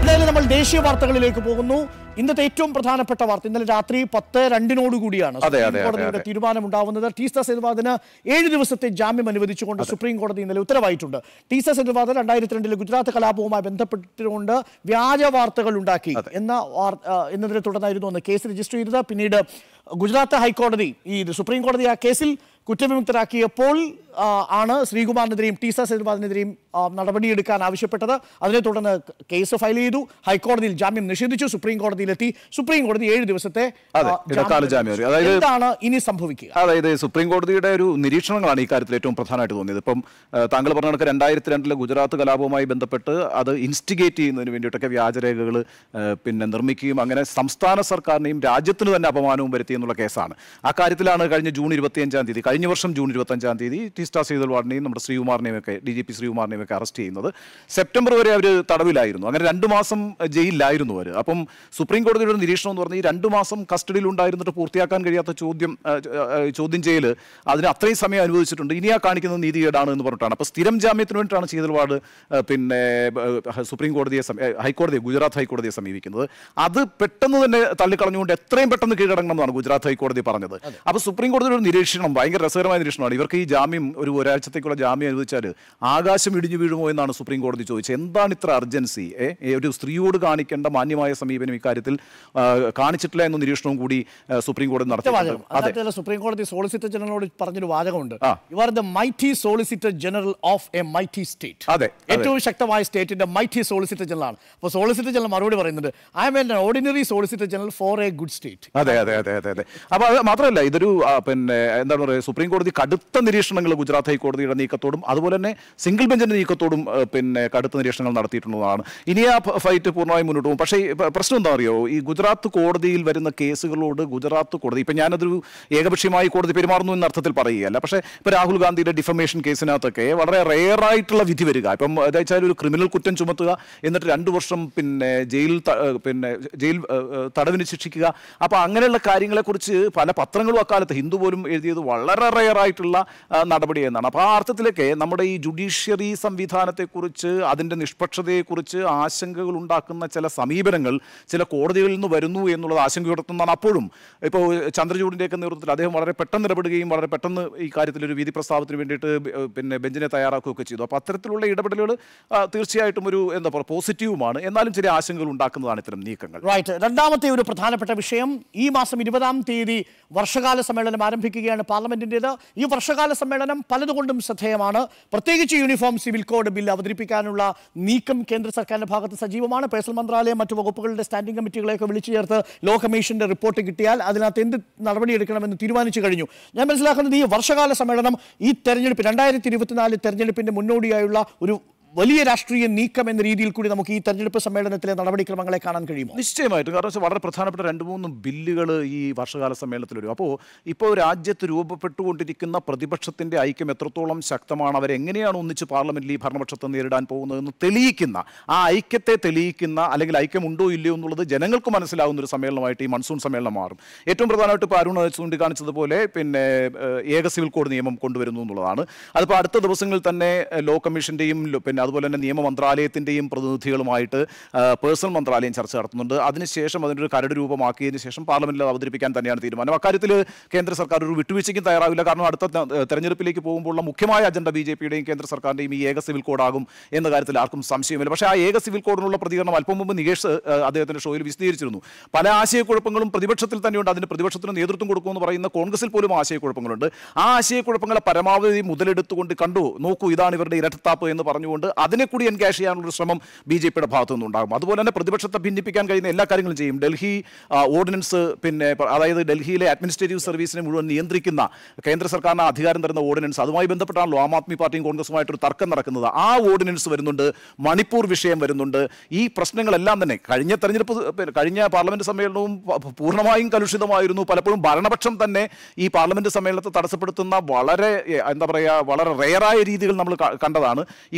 എന്തായാലും നമ്മൾ ദേശീയ വാർത്തകളിലേക്ക് പോകുന്നു ഇന്നത്തെ ഏറ്റവും പ്രധാനപ്പെട്ട വാർത്ത ഇന്നലെ രാത്രി പത്ത് രണ്ടിനോട് കൂടിയാണ് അതെ, സുപ്രീം അതെ, അതെ, കോടതിയുടെ അതെ. തീരുമാനമുണ്ടാവുന്നത് ടീസ സെൽവാദിന് ഏഴ് ദിവസത്തെ ജാമ്യം അനുവദിച്ചുകൊണ്ട് സുപ്രീം കോടതി ഇന്നലെ ഉത്തരവായിട്ടുണ്ട് ടീസ സെൽവാദ് രണ്ടായിരത്തി രണ്ടിലെ ഗുജറാത്ത് കലാപവുമായി ബന്ധപ്പെട്ടുകൊണ്ട് വ്യാജ വാർത്തകൾ ഉണ്ടാക്കി എന്ന വാർ- ആ, എന്നതിനെ തുടർന്നായിരുന്നു അന്ന് കേസ് രജിസ്റ്റർ ചെയ്തത് പിന്നീട് ഗുജറാത്ത് ഹൈക്കോടതി ഈ സുപ്രീം കോടതി ആ കേസിൽ കുറ്റവിമുക്തരാക്കിയപ്പോൾ ആ, ആണ് ശ്രീകുമാറിനെതിരെയും ടീസ സെൽവാദിനെതിരെയും ആ, നടപടിയെടുക്കാൻ ആവശ്യപ്പെട്ടത് അതിനെ തുടർന്ന് കേസ് ഫയൽ ചെയ്തു ഹൈക്കോടതിയിൽ ജാമ്യം നിഷേധിച്ചു സുപ്രീം കോടതിയിലെത്തി സുപ്രീം കോടതി ഏഴ് ദിവസത്തെ ആ, അതെ, ഇടക്കാല ജാമ്യം ഒരു- അതായത് എന്താണ് ഇനി സംഭവിക്കുക അതായത് സുപ്രീം കോടതിയുടെ ഒരു നിരീക്ഷണങ്ങളാണ് ഈ കാര്യത്തിൽ ഏറ്റവും പ്രധാനമായിട്ട് തോന്നിയത് ഇപ്പം ആ, താങ്കൾ പറഞ്ഞ കണക്ക് രണ്ടായിരത്തി രണ്ടിലെ ഗുജറാത്ത് കലാപവുമായി ബന്ധപ്പെട്ട് അത് ഇൻസ്റ്റിഗേറ്റ് ചെയ്യുന്നതിന് വേണ്ടിയിട്ടൊക്കെ വ്യാജരേഖകൾ പിന്നെ നിർമ്മിക്കുകയും അങ്ങനെ സംസ്ഥാന സർക്കാരിനെയും രാജ്യത്തിന് തന്നെ അപമാനവും വരുത്തി എന്നുള്ള കേസാണ് ആ കാര്യത്തിലാണ് കഴിഞ്ഞ ജൂൺ ഇരുപത്തിയഞ്ചാം തീയതി കഴിഞ്ഞ വർഷം ജൂൺ ഇരുപത്തഞ്ചാം തീയതി ടീസ്റ്റാ സീതൽവാഡിനെയും നമ്മുടെ ശ്രീകുമാറിനെയും ഒക്കെ ഡി ജി പി ശ്രീകുമാറിനെയും ഒക്കെ അറസ്റ്റ് ചെയ്യുന്നത് സെപ്റ്റംബർ വരെ അവർ തടവിലായിരുന്നു അങ്ങനെ രണ്ട് മാസം ജയിലിലായിരുന്നു അവർ അപ്പം സുപ്രീം കോടതിയുടെ ഒരു നിരീക്ഷണം എന്ന് പറഞ്ഞാൽ ഈ രണ്ട് മാസം കസ്റ്റഡിയിൽ ഉണ്ടായിരുന്നിട്ട് പൂർത്തിയാക്കാൻ കഴിയാത്ത ചോദ്യം ആ, ആ, ചോദ്യം ചെയ്യൽ അതിന് അത്രയും സമയം അനുവദിച്ചിട്ടുണ്ട് ഇനി ആ കാണിക്കുന്നത് നീതികേടാണ് എന്ന് പറഞ്ഞിട്ടാണ് അപ്പോൾ സ്ഥിരം ജാമ്യത്തിന് വേണ്ടിയിട്ടാണ് ചെയ്തൽവാട് പിന്നെ ആ, സുപ്രീം കോടതിയെ സമീ- ആ, ഹൈക്കോടതിയെ ഗുജറാത്ത് ഹൈക്കോടതിയെ സമീപിക്കുന്നത് അത് പെട്ടെന്ന് തന്നെ തള്ളിക്കളഞ്ഞുകൊണ്ട് എത്രയും പെട്ടെന്ന് കീഴടങ്ങണം എന്നാണ് ഗുജറാത്ത് ഹൈക്കോടതി പറഞ്ഞത് അപ്പോൾ സുപ്രീം കോടതിയുടെ ഒരു നിരീക്ഷണം ഭയങ്കര രസകരമായ നിരീക്ഷണമാണ് ഇവർക്ക് ഈ ജാമ്യം ഒരു ഒരാഴ്ചത്തേക്കുള്ള ജാമ്യം അനുവദിച്ചാൽ ആകാശം ഇടിഞ്ഞു വീഴുമോ എന്നാണ് സുപ്രീം കോടതി ചോദിച്ചത് എന്താണ് ഇത്ര അർജൻസി ഏ? ഏ, ഒരു സ്ത്രീയോട് കാണിക്കേണ്ട മാന്യമായ സമീപനം ഇക്കാര്യത്തിൽ ആ, കാണിച്ചിട്ടില്ല എന്ന നിരീക്ഷണവും കൂടി ആ, സുപ്രീം കോടതി നടത്തിയിട്ടുണ്ട് വാചകം അതെ അതിനകത്ത് സുപ്രീം കോടതി സോളിസിറ്റർ ജനറലോട് പറഞ്ഞൊരു വാചകമുണ്ട് ആ. You are the mighty solicitor general of a mighty state അതെ, അതെ. ഏറ്റവും ശക്തമായ സ്റ്റേറ്റിന്റെ മൈറ്റി സോളിസിറ്റർ ജനറൽ ആണ് അപ്പോൾ സോളിസിറ്റർ ജനറൽ മറുപടി പറയുന്നുണ്ട് I am an ordinary solicitor general for a good state അതെ അതെ അതെ അതെ അതെ അപ്പൊ അത് മാത്രമല്ല ഇതൊരു ആ, പിന്നെ എന്താണ് പറയുക സുപ്രീം കോടതി കടുത്ത നിരീക്ഷണങ്ങൾ ഗുജറാത്ത് ഹൈക്കോടതിയുടെ നീക്കത്തോടും അതുപോലെ തന്നെ സിംഗിൾ ബെഞ്ചിന്റെ നീക്കത്തോടും ആ, പിന്നെ കടുത്ത നിരീക്ഷണങ്ങൾ നടത്തിയിട്ടുള്ളതാണ് ഇനി ആ ഫ- ഫൈറ്റ് പൂർണ്ണമായും മുന്നോട്ട് പോകും പക്ഷേ ഈ പ- പ്രശ്നം എന്താ അറിയോ ഈ ഗുജറാത്ത് കോടതിയിൽ വരുന്ന കേസുകളോട് ഗുജറാത്ത് കോടതി ഇപ്പൊ ഞാനതൊരു ഏകപക്ഷീയമായി കോടതി പെരുമാറുന്നു എന്ന അർത്ഥത്തിൽ പറയുകയല്ല പക്ഷേ ഇപ്പൊ രാഹുൽ ഗാന്ധിയുടെ ഡിഫമേഷൻ കേസിനകത്തൊക്കെ വളരെ റെയർ ആയിട്ടുള്ള വിധി വരിക ഇപ്പം അതായത് ഒരു ക്രിമിനൽ കുറ്റം ചുമത്തുക എന്നിട്ട് രണ്ടു വർഷം പിന്നെ ജയിൽ ത- ഏഹ് പിന്നെ ജയിൽ ഏഹ് ഏഹ് തടവിന് ശിക്ഷിക്കുക അപ്പോൾ അങ്ങനെയുള്ള കാര്യങ്ങളെക്കുറിച്ച് പല പത്രങ്ങളും അക്കാലത്ത് ഹിന്ദു പോലും എഴുതിയത് വളരെ റെയർ ആയിട്ടുള്ള ആ, നടപടി എന്നാണ് അപ്പോൾ ആ അർത്ഥത്തിലൊക്കെ നമ്മുടെ ഈ ജുഡീഷ്യറി സംവിധാനത്തെക്കുറിച്ച് അതിൻ്റെ നിഷ്പക്ഷതയെക്കുറിച്ച് ആശങ്കകൾ ഉണ്ടാക്കുന്ന ചില സമീപനങ്ങൾ ചില കോടതികളിൽ നിന്ന് വരുന്നു എന്നുള്ളത് ആശങ്കയുയർത്തുന്നതാണ് അപ്പോഴും ഇപ്പോൾ ചന്ദ്രചൂഡിൻ്റെയൊക്കെ നേതൃത്വത്തിൽ അദ്ദേഹം വളരെ പെട്ടെന്ന് ഇടപെടുകയും വളരെ പെട്ടെന്ന് ഈ കാര്യത്തിൽ ഒരു വിധി പ്രസ്താവത്തിന് വേണ്ടിയിട്ട് ബ- ഏഹ് പിന്നെ ബെഞ്ചിനെ തയ്യാറാക്കുകയൊക്കെ ചെയ്തു അപ്പോൾ അത്തരത്തിലുള്ള ഇടപെടലുകൾ ആ, തീർച്ചയായിട്ടും ഒരു എന്താ പറയുക പോസിറ്റീവുമാണ് എന്നാലും ചില ആശങ്കകൾ ഉണ്ടാക്കുന്നതാണ് ഇത്തരം നീക്കങ്ങൾ റൈറ്റ് രണ്ടാമത്തെ ഒരു പ്രധാനപ്പെട്ട വിഷയം ഈ മാസം ഇരുപതാം തീയതി വർഷകാല സമ്മേളനം ആരംഭിക്കുകയാണ് പാർലമെന്റിൻ്റെത് ഈ വർഷകാല സമ്മേളനം പലതുകൊണ്ടും ശ്രദ്ധേയമാണ് പ്രത്യേകിച്ച് യൂണിഫോം സിവിൽ കോഡ് ബിൽ അവതരിപ്പിക്കാനുള്ള നീക്കം കേന്ദ്ര സർക്കാരിന്റെ ഭാഗത്ത് സജീവമാണ് പേഴ്സണൽ മന്ത്രാലയം മറ്റു വകുപ്പുകളുടെ സ്റ്റാൻഡിംഗ് കമ്മിറ്റികളെയൊക്കെ വിളിച്ചു ചേർത്ത് ലോ കമ്മീഷന്റെ റിപ്പോർട്ട് കിട്ടിയാൽ അതിനകത്ത് എന്ത് നടപടിയെടുക്കണമെന്ന് തീരുമാനിച്ചു കഴിഞ്ഞു ഞാൻ മനസ്സിലാക്കുന്നത് ഈ വർഷകാല സമ്മേളനം ഈ തെരഞ്ഞെടുപ്പ് രണ്ടായിരത്തി ഇരുപത്തിനാല് തെരഞ്ഞെടുപ്പിന്റെ മുന്നോടിയായുള്ള ഒരു വലിയ രാഷ്ട്രീയ നീക്കം എന്ന രീതിയിൽ കൂടി നമുക്ക് ഈ തെരഞ്ഞെടുപ്പ് സമ്മേളനത്തിലെ നടപടിക്രമങ്ങളെ കാണാൻ കഴിയുമോ നിശ്ചയമായിട്ടും കാരണം വെച്ചാൽ വളരെ പ്രധാനപ്പെട്ട രണ്ട് മൂന്ന് ബില്ലുകൾ ഈ വർഷകാല സമ്മേളനത്തിൽ വരും അപ്പോൾ ഇപ്പോൾ രാജ്യത്ത് രൂപപ്പെട്ടുകൊണ്ടിരിക്കുന്ന പ്രതിപക്ഷത്തിന്റെ ഐക്യം എത്രത്തോളം ശക്തമാണ് അവരെങ്ങനെയാണ് ഒന്നിച്ച് പാർലമെന്റിൽ ഈ ഭരണപക്ഷത്തെ നേരിടാൻ പോകുന്നതെന്ന് തെളിയിക്കുന്ന ആ ഐക്യത്തെ തെളിയിക്കുന്ന അല്ലെങ്കിൽ ഐക്യമുണ്ടോ ഇല്ലയോ എന്നുള്ളത് ജനങ്ങൾക്ക് മനസ്സിലാവുന്ന ഒരു സമ്മേളനമായിട്ട് ഈ മൺസൂൺ സമ്മേളനം മാറും ഏറ്റവും പ്രധാനമായിട്ട് ഇപ്പോൾ അരുൺ ചൂണ്ടിക്കാണിച്ചതുപോലെ പിന്നെ ഏഹ്, ഏക സിവിൽ കോഡ് നിയമം കൊണ്ടുവരുന്നു എന്നുള്ളതാണ് അതിപ്പോൾ അടുത്ത ദിവസങ്ങളിൽ തന്നെ ഏഹ്, ലോ കമ്മീഷന്റെയും ലോ- പിന്നെ അതുപോലെ തന്നെ നിയമ മന്ത്രാലയത്തിന്റെയും പ്രതിനിധികളുമായിട്ട് ഏഹ്, പേഴ്സണൽ മന്ത്രാലയം ചർച്ച നടത്തുന്നുണ്ട് അതിനുശേഷം അതിനൊരു കരട് രൂപമാക്കിയതിനു ശേഷം പാർലമെന്റിൽ അത് അവതരിപ്പിക്കാൻ തന്നെയാണ് തീരുമാനം അക്കാര്യത്തിൽ കേന്ദ്ര സർക്കാർ ഒരു വിട്ടുവീഴ്ചയ്ക്കും തയ്യാറാവില്ല കാരണം അടുത്ത ത- തെരഞ്ഞെടുപ്പിലേക്ക് പോകുമ്പോഴുള്ള മുഖ്യമായ അജണ്ട ബി ജെ പിയുടെയും കേന്ദ്ര സർക്കാരിന്റെയും ഈ ഏക സിവിൽ കോഡാകും എന്ന കാര്യത്തിൽ ആർക്കും സംശയമില്ല പക്ഷേ ആ ഏക സിവിൽ കോഡിനുള്ള പ്രതികരണം അല്പം മുമ്പ് നികേഷ് ഏഹ്, അദ്ദേഹത്തിന്റെ ഷോയിൽ വിശദീകരിച്ചിരുന്നു പല ആശയക്കുഴപ്പങ്ങളും പ്രതിപക്ഷത്തിൽ തന്നെയുണ്ട് അതിന് പ്രതിപക്ഷത്തിന് നേതൃത്വം കൊടുക്കുമെന്ന് പറയുന്ന കോൺഗ്രസിൽ പോലും ആശയക്കുഴപ്പങ്ങളുണ്ട് ആ ആശയക്കുഴപ്പങ്ങളെ പരമാവധി മുതലെടുത്തുകൊണ്ട് കണ്ടു നോക്കൂ ഇതാണ് ഇവരുടെ ഇരട്ടത്താപ്പ് എന്ന് പറഞ്ഞുകൊണ്ട് അതിനെ കൂടി എൻകാഷ് ചെയ്യാനുള്ള ഒരു ശ്രമം ബി ജെ പിയുടെ ഭാഗത്തു നിന്നുണ്ടാകും അതുപോലെ തന്നെ പ്രതിപക്ഷത്തെ ഭിന്നിപ്പിക്കാൻ കഴിയുന്ന എല്ലാ കാര്യങ്ങളും ചെയ്യും ഡൽഹി ആ, ഓർഡിനൻസ് പിന്നെ പ- അതായത് ഡൽഹിയിലെ അഡ്മിനിസ്ട്രേറ്റീവ് സർവീസിനെ മുഴുവൻ നിയന്ത്രിക്കുന്ന കേന്ദ്ര സർക്കാരിന് അധികാരം തരുന്ന ഓർഡിനൻസ് അതുമായി ബന്ധപ്പെട്ടാണല്ലോ ആം ആദ്മി പാർട്ടിയും കോൺഗ്രസുമായിട്ടൊരു തർക്കം നടക്കുന്നത് ആ ഓർഡിനൻസ് വരുന്നുണ്ട് മണിപ്പൂർ വിഷയം വരുന്നുണ്ട് ഈ പ്രശ്നങ്ങളെല്ലാം തന്നെ കഴിഞ്ഞ തെരഞ്ഞെടുപ്പ് പിന്നെ കഴിഞ്ഞ പാർലമെന്റ് സമ്മേളനവും പ- പ- പൂർണ്ണമായും കലുഷിതമായിരുന്നു പലപ്പോഴും ഭരണപക്ഷം തന്നെ ഈ പാർലമെന്റ് സമ്മേളനത്തെ തടസ്സപ്പെടുത്തുന്ന വളരെ എ, എന്താ പറയുക വളരെ റെയറായ രീതികൾ നമ്മൾ ക- കണ്ടതാണ് ഈ കുറി പാർലമെന്റ്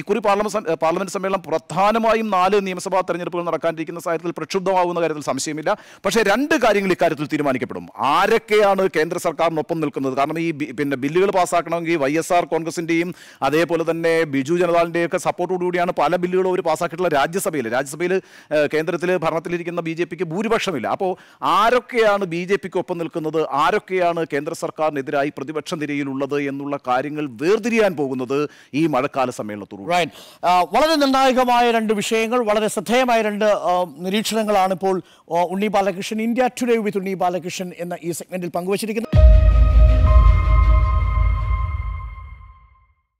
പാർലമെന്റ് സം- പാർലമെന്റ് സമ്മേളനം പ്രധാനമായും നാല് നിയമസഭാ തെരഞ്ഞെടുപ്പുകൾ നടക്കാനിരിക്കുന്ന സാഹചര്യത്തിൽ പ്രക്ഷുബ്ധമാകുന്ന കാര്യത്തിൽ സംശയമില്ല പക്ഷേ രണ്ട് കാര്യങ്ങൾ ഇക്കാര്യത്തിൽ തീരുമാനിക്കപ്പെടും ആരൊക്കെയാണ് കേന്ദ്ര സർക്കാരിനൊപ്പം നിൽക്കുന്നത് കാരണം ഈ ബി- പിന്നെ ബില്ലുകൾ പാസ്സാക്കണമെങ്കിൽ വൈ എസ് ആർ കോൺഗ്രസിന്റെയും അതേപോലെ തന്നെ ബിജു ജനതാളിന്റെയും ഒക്കെ സപ്പോർട്ടോടുകൂടിയാണ് പല ബില്ലുകളും അവർ പാസ്സാക്കിയിട്ടുള്ള രാജ്യസഭയിൽ രാജ്യസഭയിൽ കേന്ദ്രത്തിൽ ഭരണത്തിലിരിക്കുന്ന ബി ജെ പിക്ക് ഭൂരിപക്ഷമില്ല അപ്പോൾ ആരൊക്കെയാണ് ബി ജെ പിക്ക് ഒപ്പം നിൽക്കുന്നത് ആരൊക്കെയാണ് കേന്ദ്ര സർക്കാരിനെതിരായി പ്രതിപക്ഷ നിരയിലുള്ളത് എന്നുള്ള കാര്യങ്ങൾ വേർതിരിയാൻ പോകുന്നത് ഈ മഴക്കാല സമ്മേളനത്തോടുകൂടി റൈറ്റ് വളരെ നിർണായകമായ രണ്ട് വിഷയങ്ങൾ വളരെ ശ്രദ്ധേയമായ രണ്ട് ആ, നിരീക്ഷണങ്ങളാണ് ഇപ്പോൾ ആ, Unni Balakrishnan India Today with Unni Balakrishnan എന്ന ഈ സെഗ്മെന്റിൽ പങ്കുവച്ചിരിക്കുന്നത്